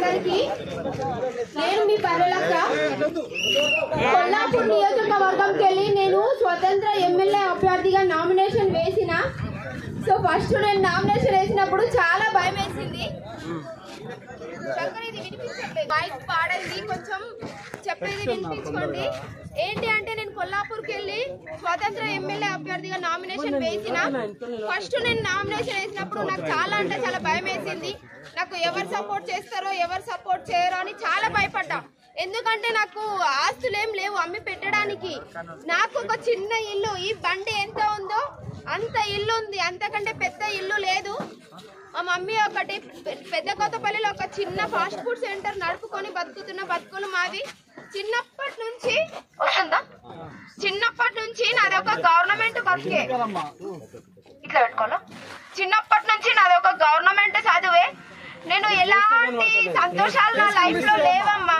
అందరికి నేను మీ పర్యలక్క కొల్లాపూర్ నియోజకవర్గంకి వెళ్ళి నేను స్వతంత్ర ఎమ్మెల్యే అభ్యర్థిగా నామినేషన్ వేసిన సో ఫస్ట్ నేను నామినేషన్ వేసినప్పుడు చాలా భయం వేసింది శంకర్ ఇది వినిపించట్లేదు. మైక్ పాడండి కొంచెం చెప్పేది వినిపించుకోండి ఏంటి అంటే నేను కొల్లాపూర్కి వెళ్ళి స్వతంత్ర ఎమ్మెల్యే అభ్యర్థిగా నామినేషన్ వేసిన ఫస్ట్ నేను నామినేషన్ వేసినప్పుడు నాకు చాలా అంటే చాలా భయం వేసింది నాకు ఎవరు సపోర్ట్ చేస్తారో ఎవరు సపోర్ట్ చేయరో అని చాలా భయపడ్డా ఎందుకంటే నాకు ఆస్తులు ఏం లేవు అమ్మి పెట్టడానికి నాకు ఒక చిన్న ఇల్లు ఈ బండి ఎంత ఉందో అంత ఇల్లు ఉంది అంతకంటే పెద్ద ఇల్లు లేదు మా మమ్మీ ఒకటి పె- పెద్ద కొత్తపల్లిలో ఒక చిన్న ఫాస్ట్ ఫుడ్ సెంటర్ నడుపుకొని బతుకుతున్న బతుకులు మావి చిన్నప్పటి నుంచి వస్తుందా చిన్నప్పటి నుంచి నాది ఒక గవర్నమెంట్ బతికే ఇట్లా పెట్టుకోవాలా చిన్నప్పటి నుంచి నాది ఒక గవర్నమెంట్ చదువే నేను ఎలాంటి సంతోషాలు నా లైఫ్ లో లేవమ్మా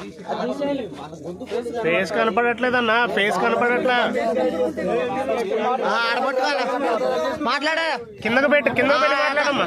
ఫేస్ కనపడట్లేదన్నా ఫేస్ కనపడట్లా మాట్లాడా కిందకు పెట్టు కిందకు పెట్టి మాట్లాడమ్మా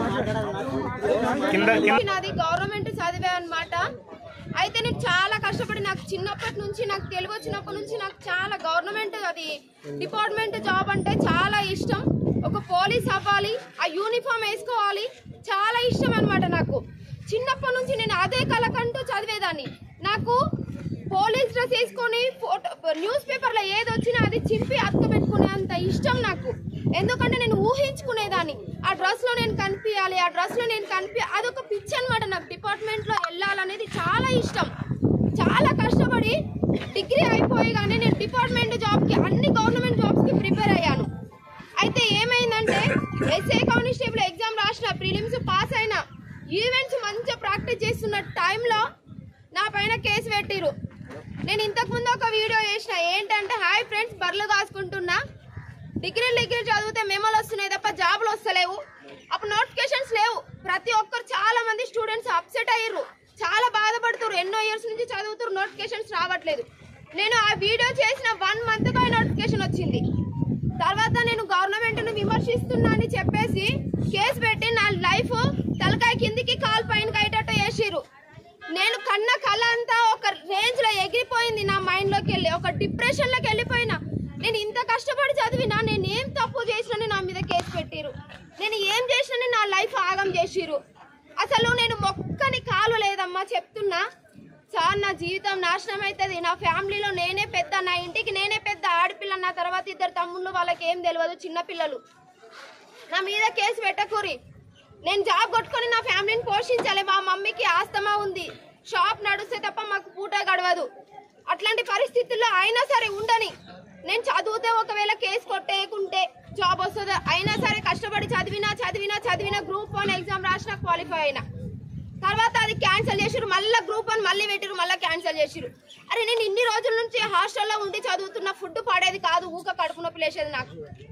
కింద కింద నాది గవర్నమెంట్ చదివే అన్నమాట అయితే నేను చాలా కష్టపడి నాకు చిన్నప్పటి నుంచి నాకు తెలుగు వచ్చినప్పటి నుంచి నాకు చాలా గవర్నమెంట్ అది డిపార్ట్మెంట్ జాబ్ అంటే చాలా ఇష్టం ఒక పోలీస్ అవ్వాలి ఆ యూనిఫామ్ వేసుకోవాలి చాలా ఇష్టం అన్నమాట నాకు చిన్నప్పటి నుంచి నేను అదే కలకంటూ చదివేదాన్ని నాకు పోలీస్ డ్రెస్ వేసుకొని ఫోటో న్యూస్ పేపర్లో ఏది వచ్చినా అది చింపి అతక పెట్టుకునే అంత ఇష్టం నాకు ఎందుకంటే నేను ఊహించుకునేదాన్ని ఆ డ్రెస్ లో నేను కనిపించాలి ఆ డ్రెస్ లో నేను కనిపి అదొక పిచ్చి అనమాట నాకు డిపార్ట్మెంట్ లో వెళ్ళాలనేది చాలా ఇష్టం చాలా కష్టపడి డిగ్రీ అయిపోయగానే నేను డిపార్ట్మెంట్ జాబ్ కి అన్ని గవర్నమెంట్ జాబ్స్ కి ప్రిపేర్ అయ్యాను అయితే ఏమైందంటే ఎస్ఏ కానిస్టేబుల్ ఎగ్జామ్ రాసిన ప్రిలిమ్స్ పాస్ అయినా ఈవెంట్స్ మంచిగా ప్రాక్టీస్ చేస్తున్న టైంలో నా పైన కేసు పెట్టిరు నేను ఇంతకు ముందు ఒక వీడియో చేసిన ఏంటంటే హాయ్ ఫ్రెండ్స్ బర్రెలు కాసుకుంటున్నా డిగ్రీ డిగ్రీ చదివితే మెమోలు వస్తున్నాయి తప్ప జాబులు వస్తలేవు అప్పుడు నోటిఫికేషన్స్ లేవు ప్రతి ఒక్కరు చాలా మంది స్టూడెంట్స్ అప్సెట్ అయ్యారు చాలా బాధపడుతున్నారు ఎన్నో ఇయర్స్ నుంచి చదువుతారు నోటిఫికేషన్స్ రావట్లేదు నేను ఆ వీడియో చేసిన వన్ మంత్ నోటిఫికేషన్ వచ్చింది తర్వాత నేను గవర్నమెంట్ ను విమర్శిస్తున్నా అని చెప్పేసి కేసు పెట్టి నా లైఫ్ తలకాయ కిందికి కాల్ పైన కయ్యేటట్టు చేసిర్రు నేను కన్న కళ అంతా ఒక రేంజ్ లో ఎగిరిపోయింది నా మైండ్ లోకి వెళ్ళి ఒక డిప్రెషన్ లోకి వెళ్ళిపోయినా నేను ఇంత కష్టపడి చదివినా నేను ఏం తప్పు చేసినా నా మీద కేసు పెట్టిరు నేను ఏం చేసినా నా లైఫ్ ఆగం చేసిరు అసలు నేను మొక్కని కాలు లేదమ్మా చెప్తున్నా సార్ నా జీవితం నాశనం అవుతుంది నా ఫ్యామిలీలో నేనే పెద్ద నా ఇంటికి నేనే పెద్ద ఆడపిల్ల నా తర్వాత ఇద్దరు తమ్ముళ్ళు వాళ్ళకి ఏం తెలియదు చిన్న పిల్లలు నా మీద కేసు పెట్టకూరి నేను జాబ్ కొట్టుకొని నా ఫ్యామిలీని పోషించాలి మా మమ్మీకి ఆస్తమా ఉంది షాప్ నడుస్తే తప్ప మాకు పూట గడవదు అట్లాంటి పరిస్థితుల్లో అయినా సరే ఉండని నేను చదివితే ఒకవేళ కేసు కొట్టేయకుంటే జాబ్ వస్తుంది అయినా సరే కష్టపడి చదివినా చదివినా చదివినా గ్రూప్ వన్ ఎగ్జామ్ రాసిన క్వాలిఫై అయినా తర్వాత అది క్యాన్సిల్ చేసిరు మళ్ళీ గ్రూప్ వన్ మళ్ళీ పెట్టిరు మళ్ళీ క్యాన్సిల్ చేసిరు అరే నేను ఇన్ని రోజుల నుంచి హాస్టల్లో ఉండి చదువుతున్న ఫుడ్ పడేది కాదు ఊక కడుపు నొప్పి లేచేది నాకు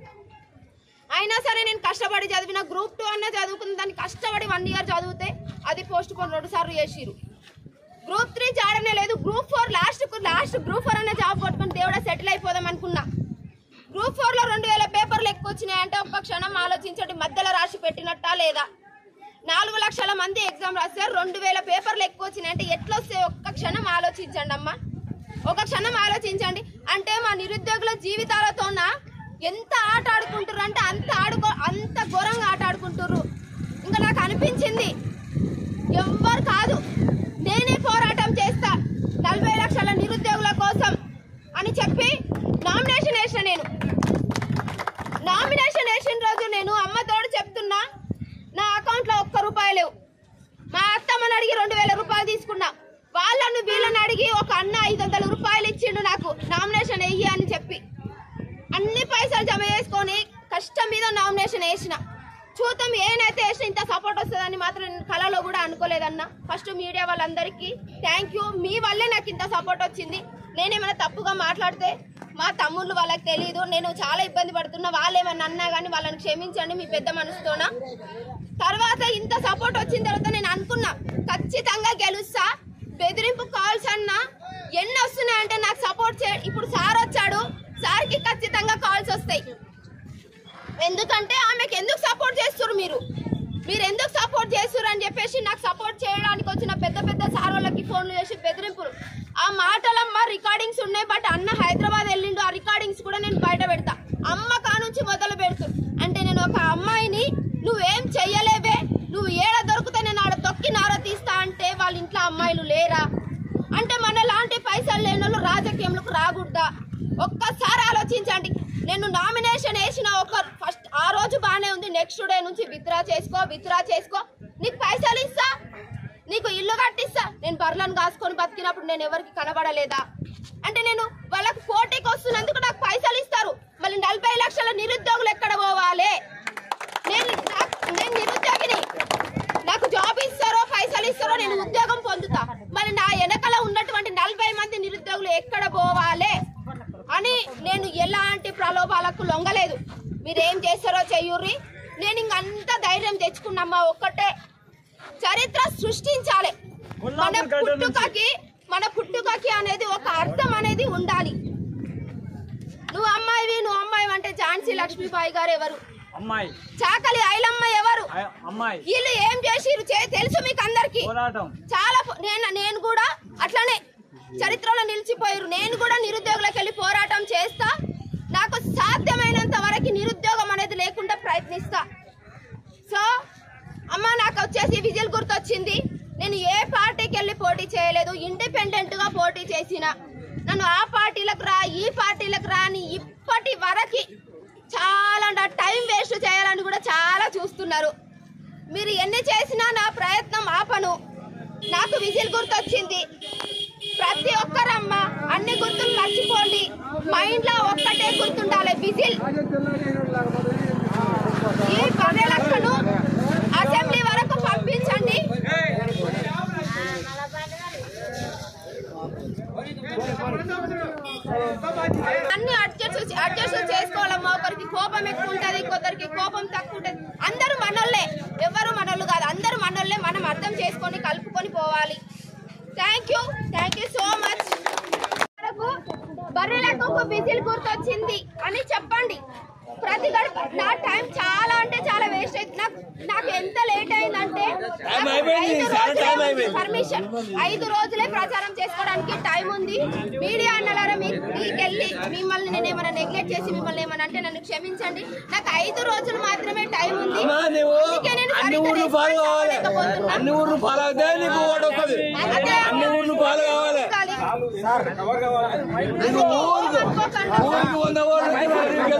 అయినా సరే నేను కష్టపడి చదివిన గ్రూప్ టూ అన్న చదువుకున్న దాన్ని కష్టపడి వన్ ఇయర్ చదివితే అది పోస్ట్ పోన్ రెండు సార్లు చేసిరు గ్రూప్ త్రీ జాడనే లేదు group four last last group four అన్న జాబ్ కొట్టుకొని దేవుడా సెటిల్ అయిపోదాం అనుకున్నా గ్రూప్ ఫోర్ లో రెండు వేల పేపర్లు ఎక్కువ వచ్చినాయంటే ఒక్క క్షణం ఆలోచించండి మధ్యలో రాసి పెట్టినట్టా లేదా నాలుగు లక్షల మంది ఎగ్జామ్ రాస్తారు రెండు వేల పేపర్లు ఎక్కువ వచ్చినాయంటే ఎట్లా వస్తాయి ఒక్క క్షణం ఆలోచించండి అమ్మా ఒక క్షణం ఆలోచించండి అంటే మా నిరుద్యోగుల జీవితాలతోన ఎంత ఆట ఆడుకుంటారు అంటే అంత ఆడుకో అంత ఘోరంగా ఆట ఆడుకుంటారు ఇంకా నాకు అనిపించింది ఎవ్వరు కాదు నేనే పోరాటం చేస్తా నలభై లక్షల నిరుద్యోగుల కోసం అని చెప్పి నామినేషన్ వేసిన నేను నామినేషన్ వేసిన రోజు నేను అమ్మతోడు చెప్తున్నా నా అకౌంట్ లో ఒక్క రూపాయి లేవు మా అత్తమ్మని అడిగి రెండు వేల రూపాయలు తీసుకున్నా వాళ్ళను వీళ్ళని అడిగి ఒక అన్న ఐదు వందల రూపాయలు ఇచ్చిండు నాకు నామినేషన్ వెయ్యి అని చెప్పి అన్ని పైసలు జమ చేసుకొని కష్టం మీద నామినేషన్ వేసిన చూద్దాం ఏనైతే వేసిన ఇంత సపోర్ట్ వస్తుందని మాత్రం నేను కళలో కూడా అనుకోలేదన్న ఫస్ట్ మీడియా వాళ్ళందరికీ థ్యాంక్ యూ మీ వల్లే నాకు ఇంత సపోర్ట్ వచ్చింది నేనేమైనా తప్పుగా మాట్లాడితే మా తమ్ముళ్ళు వాళ్ళకి తెలియదు నేను చాలా ఇబ్బంది పడుతున్నా వాళ్ళు ఏమన్నా అన్నా కానీ వాళ్ళని క్షమించండి మీ పెద్ద మనసుతోన తర్వాత ఇంత సపోర్ట్ వచ్చిన తర్వాత నేను అనుకున్నా ఖచ్చితంగా గెలుస్తా బెదిరింపు కాల్స్ అన్నా ఎన్ని వస్తున్నాయంటే నాకు సపోర్ట్ చే ఇప్పుడు సార్ వచ్చాడు సార్కి ఖచ్చితంగా కాల్స్ వస్తాయి ఎందుకంటే ఆమెకి ఎందుకు సపోర్ట్ చేస్తున్నారు మీరు మీరు ఎందుకు సపోర్ట్ చేస్తున్నారు అని చెప్పేసి నాకు సపోర్ట్ చేయడానికి వచ్చిన బెదిరింపులు ఆ మాటలమ్మ రికార్డింగ్స్ ఉన్నాయి బట్ అన్న హైదరాబాద్ వెళ్ళిండు ఆ రికార్డింగ్స్ కూడా నేను బయట పెడతా అమ్మ కా నుంచి మొదలు పెడుతు అంటే నేను ఒక అమ్మాయిని నువ్వేం చెయ్యలేవే నువ్వు ఏడ దొరికితే నేను ఆడ తొక్కి నార తీస్తా అంటే వాళ్ళ ఇంట్లో అమ్మాయిలు లేరా అంటే మన లాంటి పైసలు లేని వాళ్ళు రాజకీయంలోకి రాకూడదా ఒక్కసారి ఆలోచించండి నేను నామినేషన్ వేసిన ఒక ఫస్ట్ ఆ రోజు బాగానే ఉంది నెక్స్ట్ డే నుంచి విత్డ్రా చేసుకో విత్డ్రా చేసుకో నీకు పైసలు ఇస్తా నీకు ఇల్లు కట్టిస్తా నేను బర్లను కాసుకొని బతికినప్పుడు నేను ఎవరికి కనబడలేదా అంటే నేను వాళ్ళకి పోటీకి వస్తున్నందుకు నాకు పైసలు ఇస్తారు మళ్ళీ నలభై లక్షల నిరుద్యోగులు ఎక్కడ పోవాలి నేను నాకు- నేను నిరుద్యోగిని నాకు జాబ్ ఇస్తారో పైసలు ఇస్తారో నేను ఉద్యోగం పొందుతా మరి నా వెనకాల ఉన్నటువంటి నలభై మంది నిరుద్యోగులు ఎక్కడ పోవాలి అని నేను ఎలాంటి ప్రలోభాలకు లొంగలేదు మీరేం చేస్తారో చెయ్యుర్రి నేను ఇంకంత ధైర్యం తెచ్చుకున్నమ్మా ఒక్కటే చరిత్ర సృష్టించాలి మన పుట్టుకకి మన పుట్టుకకి అనేది ఒక అర్థం అనేది ఉండాలి నువ్వు అమ్మాయివి నువ్వు అమ్మాయి అంటే ఝాన్సీ లక్ష్మీబాయి గారు ఎవరు అమ్మాయి చాకలి ఐలమ్మ ఎవరు ఆ- అమ్మాయి వీళ్ళు ఏం చేసిరు చే- తెలుసు మీకు అందరికి పోరాటం చాలా పో- నేను నేను కూడా అట్లానే చరిత్రలో నిలిచిపోయారు నేను కూడా నిరుద్యోగులకు వెళ్ళి పోరాటం చేస్తా నాకు సాధ్యమైనంత వరకు నిరుద్యోగం అనేది లేకుండా ప్రయత్నిస్తా సో అమ్మ నాకు వచ్చేసి విజిల్ గుర్తొచ్చింది నేను ఏ పార్టీకి వెళ్ళి పోటీ చేయలేదు ఇండిపెండెంట్ గా పోటీ చేసిన నన్ను ఆ పార్టీలకు రా ఈ పార్టీలకు రా అని ఇప్పటి వరకు చాలా నా టైం వేస్ట్ చేయాలని కూడా చాలా చూస్తున్నారు మీరు ఎన్ని చేసినా నా ప్రయత్నం ఆపను నాకు విజిల్ గుర్తొచ్చింది ప్రతి ఒక్కరమ్మ అన్ని గుర్తులు మర్చిపోండి మైండ్ లో ఒక్కటే గుర్తుండాలి విజిల్ ఈ పది లక్షలు అసెంబ్లీ వరకు పంపించండి అన్ని అడ్జస్ట్ అడ్జస్ట్ చేసుకోవాలమ్మా ఒకరికి కోపం ఎక్కువ ఉంటది కొందరికి కోపం తక్కువ ఉంటది అందరూ మనోళ్ళే ఎవరు మనోళ్ళు కాదు అందరూ మనోళ్ళే మనం అర్థం చేసుకొని కలుపుకొని పోవాలి thank you thank you so much వరకు బర్రెలకు ఒక విజిల్ గుర్తొచ్చింది అని చెప్పండి ప్రతి గడప నా టైం చాలా అంటే చాలా వేస్ట్ అయింది నాకు నాకు ఎంత లేట్ అయిందంటే పర్మిషన్ ఐదు రోజులే ప్రచారం చేసుకోవడానికి టైం ఉంది మీడియా అన్నలారా మీ- మీకెళ్ళి మిమ్మల్ని నేను ఏమైనా నెగ్లెక్ట్ చేసి మిమ్మల్ని ఏమైనా అంటే నన్ను క్షమించండి నాకు ఐదు రోజులు మాత్రమే టైం ఉంది అమ్మా, నువ్వు అందుకే నేను అన్ని సరిగ్గా ఊర్లు ఫాలో కావాలి చేసుకోలేకపోతున్నా. అన్ని ఊర్లు ఫాలో అవుతే నీకు ఓటు వస్తుంది అదే అన్ని ఊర్లు ఫాలో కావాలి కావాలి. నీకు ఊరుకు అనుకోకండి. ఊరికి వంద ఓట్లు